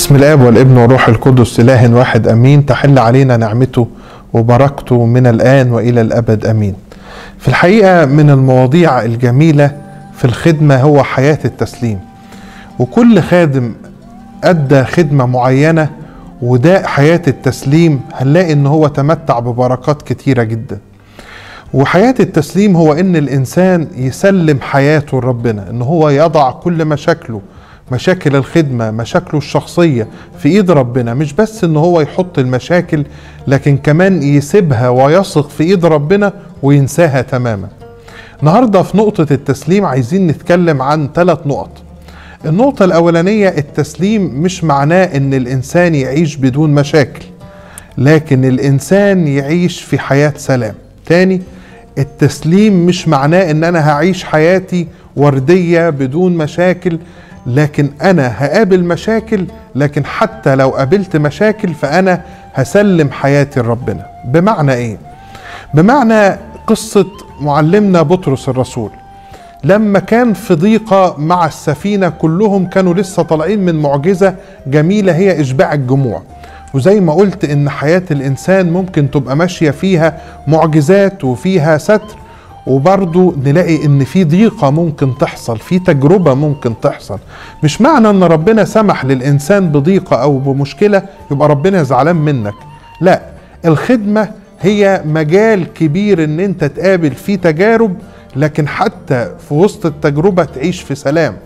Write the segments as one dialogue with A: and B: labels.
A: بسم الاب والابن والروح القدس اله واحد امين تحل علينا نعمته وبركته من الان والى الابد امين. في الحقيقه من المواضيع الجميله في الخدمه هو حياه التسليم. وكل خادم ادى خدمه معينه وداء حياه التسليم هنلاقي ان هو تمتع ببركات كتيره جدا. وحياه التسليم هو ان الانسان يسلم حياته لربنا، ان هو يضع كل مشاكله مشاكل الخدمة مشاكله الشخصية في ايد ربنا مش بس ان هو يحط المشاكل لكن كمان يسيبها ويثق في ايد ربنا وينساها تماما النهاردة في نقطة التسليم عايزين نتكلم عن ثلاث نقط النقطة الأولانية التسليم مش معناه ان الإنسان يعيش بدون مشاكل لكن الإنسان يعيش في حياة سلام تاني التسليم مش معناه ان انا هعيش حياتي وردية بدون مشاكل لكن انا هقابل مشاكل لكن حتى لو قابلت مشاكل فانا هسلم حياتي لربنا بمعنى ايه بمعنى قصة معلمنا بطرس الرسول لما كان في ضيقة مع السفينة كلهم كانوا لسه طالعين من معجزة جميلة هي إشباع الجموع وزي ما قلت إن حياة الإنسان ممكن تبقى ماشية فيها معجزات وفيها ستر وبرضه نلاقي ان في ضيقة ممكن تحصل في تجربة ممكن تحصل مش معنى ان ربنا سمح للانسان بضيقة او بمشكلة يبقى ربنا زعلان منك لا الخدمة هي مجال كبير ان انت تقابل فيه تجارب لكن حتى في وسط التجربة تعيش في سلام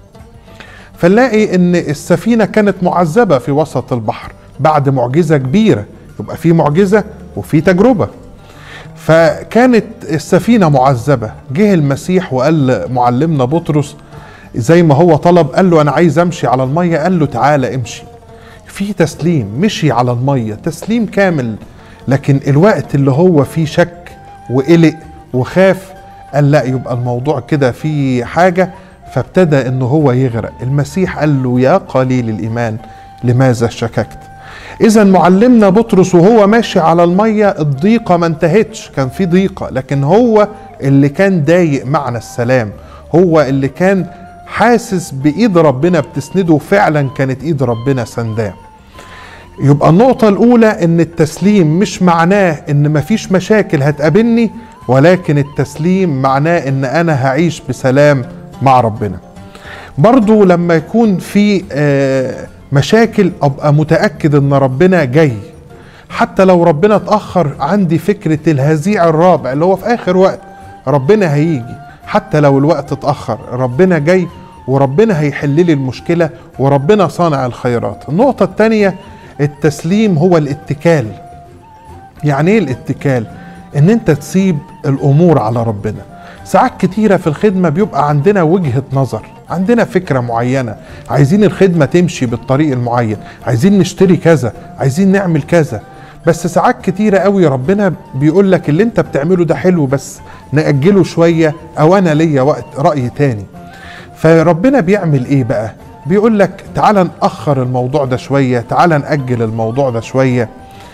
A: فنلاقي ان السفينة كانت معذبة في وسط البحر بعد معجزة كبيرة يبقى في معجزة وفي تجربة فكانت السفينة معذبة جه المسيح وقال معلمنا بطرس زي ما هو طلب قال له أنا عايز أمشي على المية قال له تعالى امشي في تسليم مشي على المية تسليم كامل لكن الوقت اللي هو فيه شك وقلق وخاف قال لا يبقى الموضوع كده فيه حاجة فابتدى انه هو يغرق المسيح قال له يا قليل الإيمان لماذا شككت اذا معلمنا بطرس وهو ماشي على الميه الضيقه ما انتهتش كان في ضيقه لكن هو اللي كان ضايق معنى السلام هو اللي كان حاسس بايد ربنا بتسنده فعلا كانت ايد ربنا سنداه يبقى النقطة الأولى إن التسليم مش معناه إن مفيش مشاكل هتقابلني ولكن التسليم معناه إن أنا هعيش بسلام مع ربنا. برضو لما يكون في آه مشاكل ابقى متاكد ان ربنا جاي حتى لو ربنا اتاخر عندي فكره الهزيع الرابع اللي هو في اخر وقت ربنا هيجي حتى لو الوقت اتاخر ربنا جاي وربنا هيحل لي المشكله وربنا صانع الخيرات النقطه الثانيه التسليم هو الاتكال يعني ايه الاتكال ان انت تسيب الامور على ربنا ساعات كتيره في الخدمه بيبقى عندنا وجهه نظر عندنا فكرة معينة عايزين الخدمة تمشي بالطريق المعين عايزين نشتري كذا عايزين نعمل كذا بس ساعات كتيرة قوي ربنا بيقول لك اللي انت بتعمله ده حلو بس نأجله شوية او انا ليا وقت رأي تاني فربنا بيعمل ايه بقى بيقول لك تعال نأخر الموضوع ده شوية تعال نأجل الموضوع ده شوية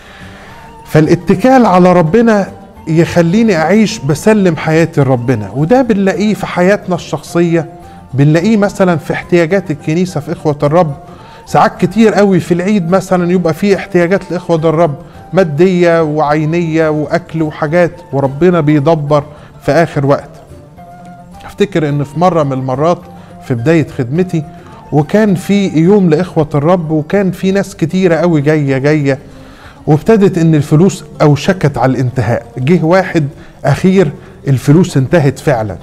A: فالاتكال على ربنا يخليني أعيش بسلم حياتي لربنا وده بنلاقيه في حياتنا الشخصية بنلاقيه مثلا في احتياجات الكنيسة في إخوة الرب ساعات كتير قوي في العيد مثلا يبقى في احتياجات لإخوة الرب مادية وعينية وأكل وحاجات وربنا بيدبر في آخر وقت افتكر ان في مرة من المرات في بداية خدمتي وكان في يوم لإخوة الرب وكان في ناس كتيرة قوي جاية جاية وابتدت ان الفلوس اوشكت على الانتهاء جه واحد اخير الفلوس انتهت فعلا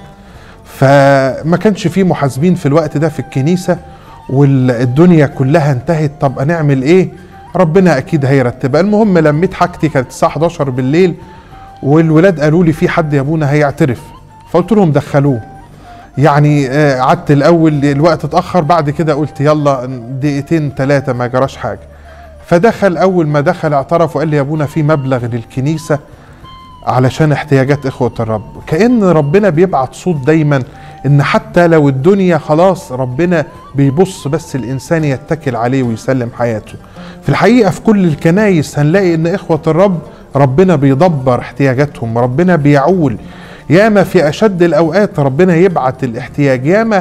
A: فما كانش في محاسبين في الوقت ده في الكنيسة والدنيا كلها انتهت طب هنعمل ايه ربنا اكيد هيرتبها المهم لميت حاجتي كانت الساعة 11 بالليل والولاد قالوا لي في حد يا ابونا هيعترف فقلت لهم دخلوه يعني قعدت الاول الوقت اتاخر بعد كده قلت يلا دقيقتين ثلاثه ما جراش حاجه فدخل اول ما دخل اعترف وقال لي يا ابونا في مبلغ للكنيسه علشان احتياجات اخوة الرب كأن ربنا بيبعت صوت دايما ان حتى لو الدنيا خلاص ربنا بيبص بس الانسان يتكل عليه ويسلم حياته في الحقيقة في كل الكنايس هنلاقي ان اخوة الرب ربنا بيدبر احتياجاتهم ربنا بيعول ياما في اشد الاوقات ربنا يبعت الاحتياج ياما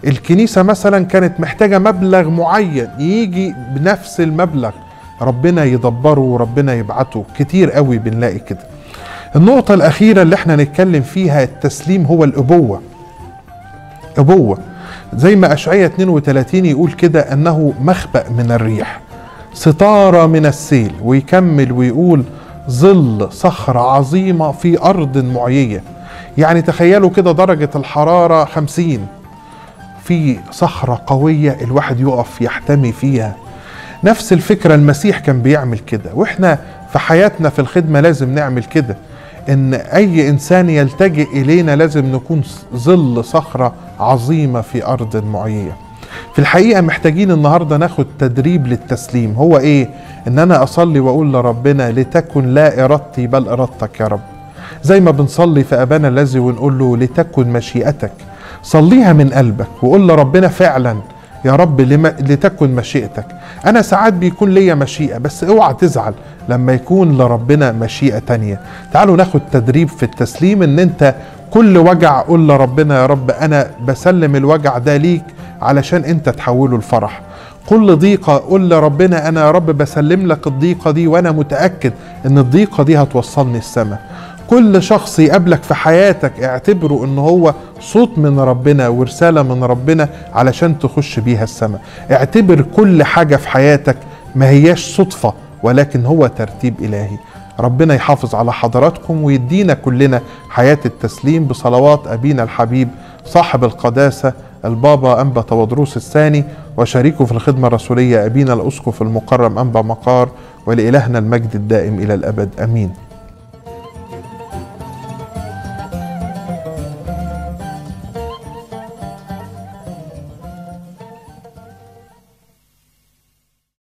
A: الكنيسة مثلا كانت محتاجة مبلغ معين يجي بنفس المبلغ ربنا يدبره وربنا يبعته كتير قوي بنلاقي كده النقطة الأخيرة اللي احنا نتكلم فيها التسليم هو الأبوة أبوة زي ما أشعية 32 يقول كده أنه مخبأ من الريح ستارة من السيل ويكمل ويقول ظل صخرة عظيمة في أرض معيية يعني تخيلوا كده درجة الحرارة خمسين في صخرة قوية الواحد يقف يحتمي فيها نفس الفكرة المسيح كان بيعمل كده واحنا في حياتنا في الخدمة لازم نعمل كده ان اي انسان يلتجئ الينا لازم نكون ظل صخرة عظيمة في ارض معينة في الحقيقة محتاجين النهاردة ناخد تدريب للتسليم هو ايه ان انا اصلي واقول لربنا لتكن لا ارادتي بل ارادتك يا رب زي ما بنصلي في ابانا الذي ونقول له لتكن مشيئتك صليها من قلبك وقول لربنا فعلا يا رب لما لتكن مشيئتك انا ساعات بيكون ليا مشيئة بس اوعى تزعل لما يكون لربنا مشيئة تانية تعالوا ناخد تدريب في التسليم ان انت كل وجع قول لربنا يا رب انا بسلم الوجع ده ليك علشان انت تحوله لفرح كل ضيقة قول لربنا انا يا رب بسلم لك الضيقة دي وانا متأكد ان الضيقة دي هتوصلني السماء كل شخص يقابلك في حياتك اعتبره ان هو صوت من ربنا ورسالة من ربنا علشان تخش بيها السماء اعتبر كل حاجة في حياتك ما هياش صدفة ولكن هو ترتيب إلهي ربنا يحافظ على حضراتكم ويدينا كلنا حياة التسليم بصلوات أبينا الحبيب صاحب القداسة البابا أنبا تودروس الثاني وشريكه في الخدمة الرسولية أبينا الأسقف المقرم أنبا مقار ولإلهنا المجد الدائم إلى الأبد أمين